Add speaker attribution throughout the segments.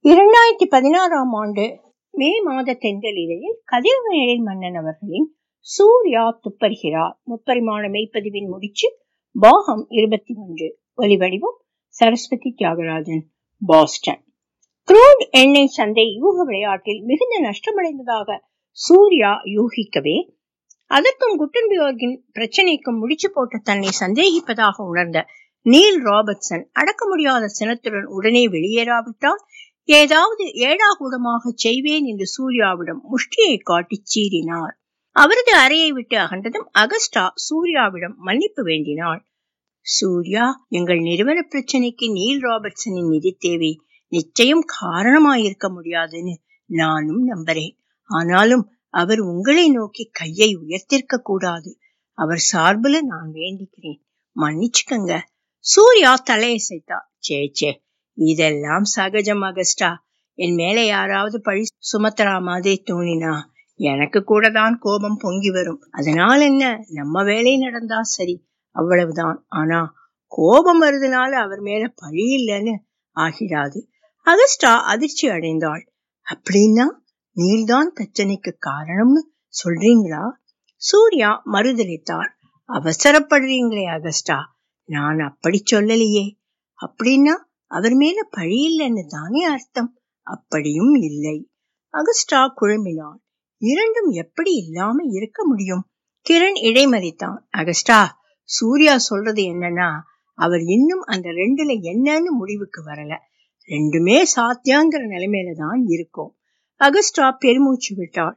Speaker 1: இரண்டாயிரத்தி பதினாறாம் ஆண்டு மே மாத தென்றலிலையில் கதிரவனிலை மன்னன் அவர்களின் சூர்யா துப்பறிகிறார் முப்பரிமாண மெய்ப்பதிவின் முடிச்சு பாகம் இருபத்தி ஒன்று ஒலிவடிவம் சரஸ்வதி தியாகராஜன் பாஸ்டன் குரூட் எண்ணெய் சந்தை யூக விளையாட்டில் மிகுந்த நஷ்டமடைந்ததாக சூர்யா யூகிக்கவே அதற்கும் குட்டன்பியோர்கின் பிரச்சனைக்கும் முடிச்சு போட்ட தன்னை சந்தேகிப்பதாக உணர்ந்த நீல் ராபர்ட்சன் அடக்க முடியாத சினத்துடன் உடனே வெளியேறாவிட்டால் ஏதாவது ஏடாகூடமாக செய்வேன் என்று சூர்யாவிடம் முஷ்டியை காட்டி சீறினார் அவரது அறையை விட்டு அகன்றதும் அகஸ்டா சூர்யாவிடம் மன்னிப்பு வேண்டினாள் சூர்யா எங்கள் நிறுவன பிரச்சனைக்கு நீல் ராபர்ட்சனின் நிதி தேவை நிச்சயம் காரணமாயிருக்க முடியாதுன்னு நானும் நம்புறேன் ஆனாலும் அவர் உங்களை நோக்கி கையை உயர்த்திருக்க கூடாது அவர் சார்புல நான் வேண்டிக்கிறேன் மன்னிச்சுக்கங்க சூர்யா தலையசைத்தா சே சே இதெல்லாம் சகஜம் அகஸ்டா என் மேல யாராவது பழி சுமத்துறா மாதிரி தோணினா எனக்கு கூட தான் கோபம் பொங்கி வரும் அதனால என்ன நம்ம வேலை நடந்தா சரி அவ்வளவுதான் ஆனா கோபம் வருதுனால அவர் மேல பழி இல்லைன்னு ஆகிடாது அகஸ்டா அதிர்ச்சி அடைந்தாள் அப்படின்னா நீல்தான் பிரச்சனைக்கு காரணம்னு சொல்றீங்களா சூர்யா மறுதளித்தார் அவசரப்படுறீங்களே அகஸ்டா நான் அப்படி சொல்லலையே அப்படின்னா அவர் மேல பழி இல்லைன்னு தானே அர்த்தம் அப்படியும் இல்லை அகஸ்டா குழம்பினாள் இரண்டும் எப்படி இல்லாம இருக்க முடியும் கிரண் இடைமறித்தான் அகஸ்டா சூர்யா சொல்றது என்னன்னா அவர் இன்னும் அந்த ரெண்டுல என்னன்னு முடிவுக்கு வரல ரெண்டுமே சாத்தியாங்கிற நிலைமையில தான் இருக்கும் அகஸ்டா பெருமூச்சு விட்டாள்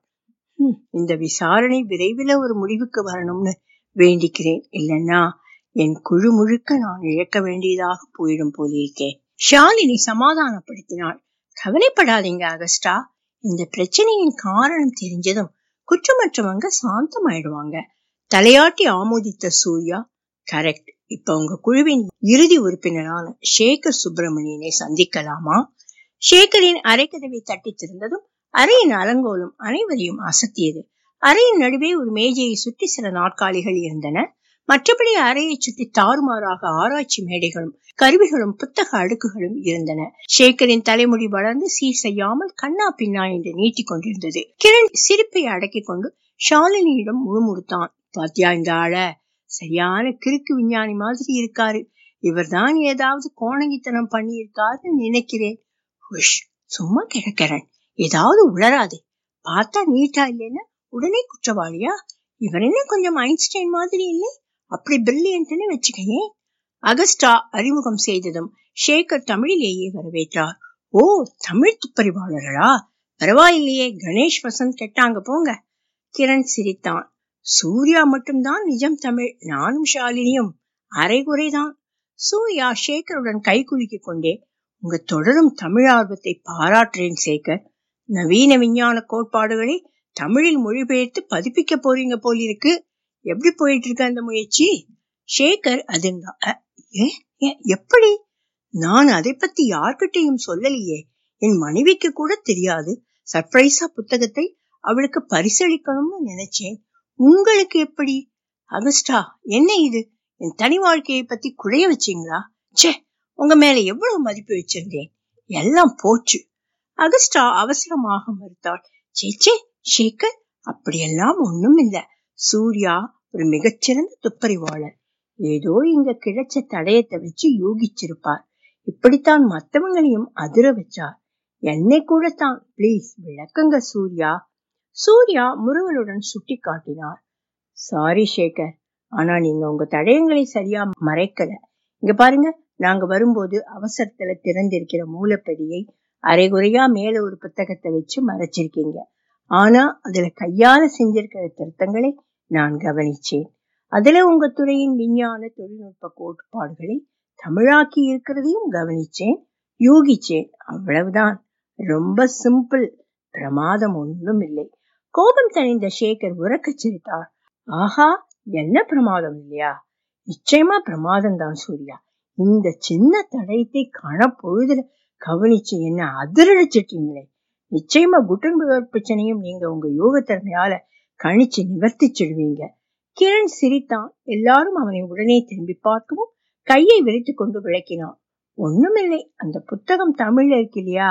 Speaker 1: இந்த விசாரணை விரைவில் ஒரு முடிவுக்கு வரணும்னு வேண்டிக்கிறேன் இல்லைன்னா என் குழு முழுக்க நான் இழக்க வேண்டியதாக போயிடும் போலிருக்கே ஷாலினி சமாதானப்படுத்தினாள் கவலைப்படாதீங்க அகஸ்டா இந்த பிரச்சனையின் காரணம் தெரிஞ்சதும் குற்றமற்றவங்க சாந்தமாயிடுவாங்க தலையாட்டி ஆமோதித்த சூர்யா கரெக்ட் இப்ப உங்க குழுவின் இறுதி உறுப்பினரான சேகர் சுப்பிரமணியனை சந்திக்கலாமா சேகரின் அரைக்கதவை தட்டி திறந்ததும் அறையின் அலங்கோலம் அனைவரையும் அசத்தியது அறையின் நடுவே ஒரு மேஜையை சுற்றி சில நாற்காலிகள் இருந்தன மற்றபடி அறையை சுற்றி தாறுமாறாக ஆராய்ச்சி மேடைகளும் கருவிகளும் புத்தக அடுக்குகளும் இருந்தன சேகரின் தலைமுடி வளர்ந்து சீர் செய்யாமல் கண்ணா பின்னா என்று நீட்டிக் கொண்டிருந்தது கிரண் சிரிப்பை அடக்கிக் கொண்டு ஷாலினியிடம் முழுமுறுத்தான் பாத்தியா இந்த ஆள சரியான கிறுக்கு விஞ்ஞானி மாதிரி இருக்காரு இவர்தான் ஏதாவது கோணங்கித்தனம் பண்ணியிருக்காருன்னு நினைக்கிறேன் உஷ் சும்மா கிடக்கிறேன் ஏதாவது உளராது பார்த்தா நீட்டா இல்லைன்னா உடனே குற்றவாளியா இவர் என்ன கொஞ்சம் ஐன்ஸ்டைன் மாதிரி இல்லை அப்படி பிரில்லியன்ட்னு வச்சுக்கையே அகஸ்டா அறிமுகம் செய்ததும் ஷேகர் தமிழிலேயே வரவேற்றார் ஓ தமிழ் துப்பறிவாளர்களா பரவாயில்லையே கணேஷ் வசந்த் கெட்டாங்க போங்க கிரண் சிரித்தான் சூர்யா மட்டும்தான் நிஜம் தமிழ் நானும் ஷாலினியும் அரைகுறைதான் சூர்யா ஷேகருடன் கை குலுக்கிக் கொண்டே உங்க தொடரும் தமிழ் ஆர்வத்தை பாராட்டுறேன் சேகர் நவீன விஞ்ஞான கோட்பாடுகளை தமிழில் மொழிபெயர்த்து பதிப்பிக்க போறீங்க போலிருக்கு எப்படி போயிட்டு இருக்கு அந்த முயற்சி ஷேகர் அதிர்ந்தா எப்படி நான் அதை பத்தி யார்கிட்டையும் சொல்லலையே என் மனைவிக்கு கூட தெரியாது சர்ப்ரைஸா புத்தகத்தை அவளுக்கு பரிசளிக்கணும்னு நினைச்சேன் உங்களுக்கு எப்படி அகஸ்டா என்ன இது என் தனி வாழ்க்கையை பத்தி குழைய வச்சீங்களா சே உங்க மேல எவ்வளவு மதிப்பு வச்சிருந்தேன் எல்லாம் போச்சு அகஸ்டா அவசரமாக மறுத்தாள் சேச்சே ஷேகர் அப்படியெல்லாம் ஒண்ணும் இல்ல சூர்யா ஒரு மிகச்சிறந்த துப்பறிவாளர் ஏதோ இங்க கிடைச்ச தடயத்தை வச்சு யூகிச்சிருப்பார் இப்படித்தான் மத்தவங்களையும் அதிர வச்சார் என்னை கூட தான் பிளீஸ் விளக்குங்க சூர்யா சூர்யா முருகலுடன் சுட்டி காட்டினார் சாரி சேகர் ஆனா நீங்க உங்க தடயங்களை சரியா மறைக்கல இங்க பாருங்க நாங்க வரும்போது அவசரத்துல திறந்திருக்கிற மூலப்பெடியை அரைகுறையா மேல ஒரு புத்தகத்தை வச்சு மறைச்சிருக்கீங்க ஆனா அதுல கையால செஞ்சிருக்கிற திருத்தங்களை நான் கவனிச்சேன் அதுல உங்க துறையின் விஞ்ஞான தொழில்நுட்ப கோட்பாடுகளை தமிழாக்கி இருக்கிறதையும் கவனிச்சேன் யூகிச்சேன் அவ்வளவுதான் ரொம்ப சிம்பிள் பிரமாதம் ஒன்றும் இல்லை கோபம் தணிந்த சேகர் உறக்க சிரித்தார் ஆஹா என்ன பிரமாதம் இல்லையா நிச்சயமா பிரமாதம் தான் சூர்யா இந்த சின்ன தடயத்தை கணப்பொழுதுல கவனிச்சு என்ன அதிரடிச்சிட்டீங்களே நிச்சயமா குட்டன்பர்க் பிரச்சனையும் நீங்க உங்க யோக திறமையால கணிச்சு நிவர்த்திச்சிடுவீங்க கிரண் சிரித்தான் எல்லாரும் அவனை உடனே திரும்பி பார்க்கவும் கையை விரித்து கொண்டு விளக்கினான் ஒண்ணுமில்லை அந்த புத்தகம் தமிழ்ல இருக்கு இல்லையா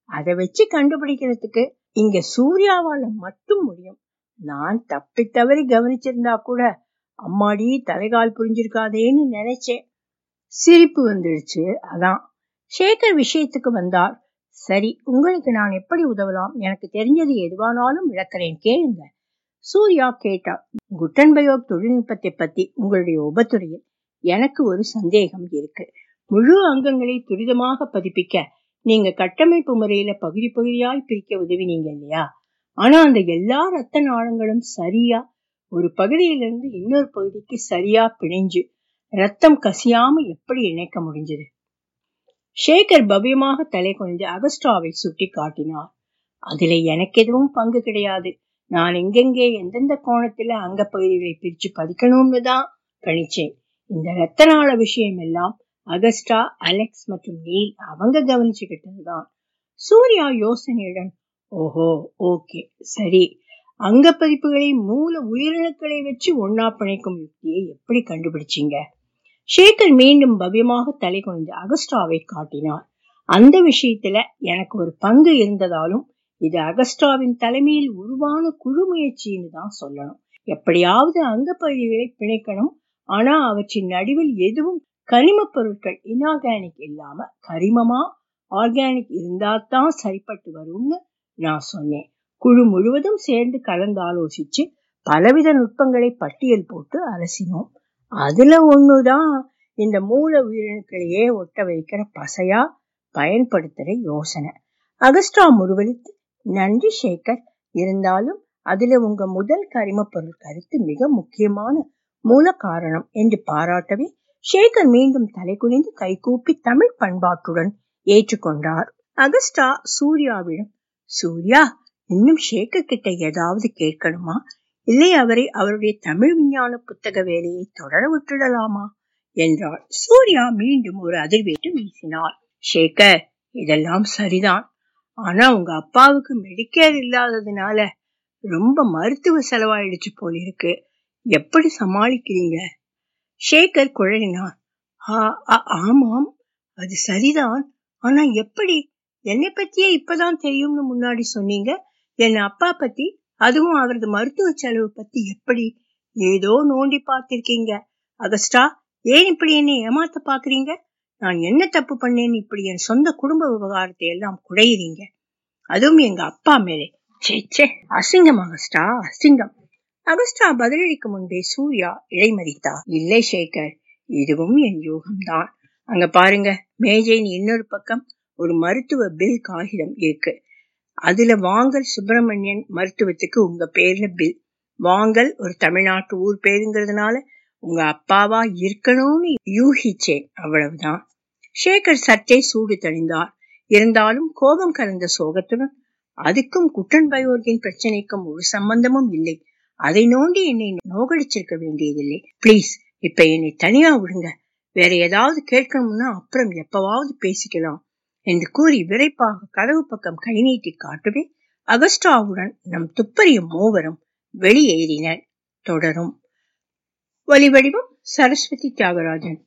Speaker 1: அதை வச்சு கண்டுபிடிக்கிறதுக்கு இங்க சூர்யாவால மட்டும் முடியும் நான் தப்பி தவறி கவனிச்சிருந்தா கூட அம்மாடி தலைகால் புரிஞ்சிருக்காதேன்னு நினைச்சேன் சிரிப்பு வந்துடுச்சு அதான் சேகர் விஷயத்துக்கு வந்தார் சரி உங்களுக்கு நான் எப்படி உதவலாம் எனக்கு தெரிஞ்சது எதுவானாலும் விளக்குறேன் கேளுங்க சூர்யா கேட்டார் குட்டன்பயோக் தொழில்நுட்பத்தை பத்தி உங்களுடைய உபத்துறையில் எனக்கு ஒரு சந்தேகம் இருக்கு முழு அங்கங்களை துரிதமாக பதிப்பிக்க நீங்க கட்டமைப்பு முறையில பகுதி பகுதியாய் பிரிக்க உதவினீங்க இல்லையா ஆனா அந்த எல்லா ரத்த நாளங்களும் சரியா ஒரு பகுதியிலிருந்து இன்னொரு பகுதிக்கு சரியா பிணைஞ்சு ரத்தம் கசியாம எப்படி இணைக்க முடிஞ்சது ஷேகர் பவ்யமாக தலை குனிந்து அகஸ்டாவை சுட்டி காட்டினார் அதுல எனக்கு எதுவும் பங்கு கிடையாது நான் எங்கெங்கே எந்தெந்த கோணத்துல அங்க பகுதிகளை பிரிச்சு பதிக்கணும்னு தான் கணிச்சேன் இந்த ரத்த நாள விஷயம் எல்லாம் அகஸ்டா அலெக்ஸ் மற்றும் நீல் அவங்க கவனிச்சுக்கிட்டதுதான் சூர்யா யோசனையுடன் ஓஹோ ஓகே சரி அங்க பதிப்புகளை மூல உயிரணுக்களை வச்சு ஒன்னா பிணைக்கும் யுக்தியை எப்படி கண்டுபிடிச்சீங்க ஷேகர் மீண்டும் பவ்யமாக தலை குனிந்து அகஸ்டாவை காட்டினார் அந்த விஷயத்துல எனக்கு ஒரு பங்கு இருந்ததாலும் இது அகஸ்டாவின் தலைமையில் உருவான குழு முயற்சின்னு தான் சொல்லணும் எப்படியாவது அங்க பகுதிகளை பிணைக்கணும் ஆனா அவற்றின் நடுவில் எதுவும் கரிம பொருட்கள் இன்ஆர்கானிக் இல்லாம கரிமமா ஆர்கானிக் இருந்தா தான் சரிப்பட்டு வரும்னு நான் சொன்னேன் குழு முழுவதும் சேர்ந்து கலந்து ஆலோசிச்சு பலவித நுட்பங்களை பட்டியல் போட்டு அலசினோம் அதுல ஒண்ணுதான் இந்த மூல உயிரணுக்களையே ஒட்ட வைக்கிற பசையா பயன்படுத்துற யோசனை அகஸ்டா முருவலித்து நன்றி சேகர் இருந்தாலும் அதுல உங்க முதல் கரிம பொருள் கருத்து மிக முக்கியமான மூல காரணம் என்று பாராட்டவே சேகர் மீண்டும் தலை குனிந்து கைகூப்பி தமிழ் பண்பாட்டுடன் ஏற்றுக்கொண்டார் அகஸ்டா சூர்யாவிடம் சூர்யா இன்னும் சேகர் கிட்ட ஏதாவது கேட்கணுமா இல்லை அவரை அவருடைய தமிழ் விஞ்ஞான புத்தக வேலையை தொடர விட்டுடலாமா என்றாள் சூர்யா மீண்டும் ஒரு அதிர்வேட்டு வீசினார் சேகர் இதெல்லாம் சரிதான் ஆனா உங்க அப்பாவுக்கு மெடிக்கேர் இல்லாததுனால ரொம்ப மருத்துவ செலவாயிடுச்சு போல இருக்கு எப்படி சமாளிக்கிறீங்க ஷேகர் குழலினார் ஆமாம் அது சரிதான் ஆனா எப்படி என்னை பத்தியே இப்பதான் தெரியும்னு முன்னாடி சொன்னீங்க என் அப்பா பத்தி அதுவும் அவரது மருத்துவ செலவு பத்தி எப்படி ஏதோ நோண்டி பார்த்திருக்கீங்க அகஸ்டா ஏன் இப்படி என்னை ஏமாத்த பாக்குறீங்க நான் என்ன தப்பு பண்ணேன்னு இப்படி என் சொந்த குடும்ப விவகாரத்தை எல்லாம் குடையிறீங்க அதுவும் எங்க அப்பா மேலே சே அசிங்கம் அகஸ்டா அசிங்கம் அகஸ்டா பதிலளிக்க முன்பே சூர்யா இடைமறித்தா இல்லை சேகர் இதுவும் என் யோகம்தான் அங்க பாருங்க மேஜையின் இன்னொரு பக்கம் ஒரு மருத்துவ பில் காகிதம் இருக்கு அதுல வாங்கல் சுப்பிரமணியன் மருத்துவத்துக்கு உங்க பேர்ல பில் வாங்கல் ஒரு தமிழ்நாட்டு ஊர் பேருங்கிறதுனால உங்க அப்பாவா இருக்கணும்னு யூகிச்சேன் அவ்வளவுதான் சேகர் சற்றே சூடு தணிந்தார் இருந்தாலும் கோபம் கலந்த சோகத்துடன் அதுக்கும் குட்டன் பயோர்கின் பிரச்சனைக்கும் ஒரு சம்பந்தமும் இல்லை அதை நோண்டி என்னை நோகடிச்சிருக்க வேண்டியதில்லை பிளீஸ் இப்ப என்னை தனியா விடுங்க வேற ஏதாவது கேட்கணும்னா அப்புறம் எப்பவாவது பேசிக்கலாம் என்று கூறி விரைப்பாக கதவு பக்கம் கை நீட்டி காட்டவே அகஸ்டாவுடன் நம் துப்பறிய மூவரும் வெளியேறினர் தொடரும் ஒலி வடிவம் சரஸ்வதி தியாகராஜன்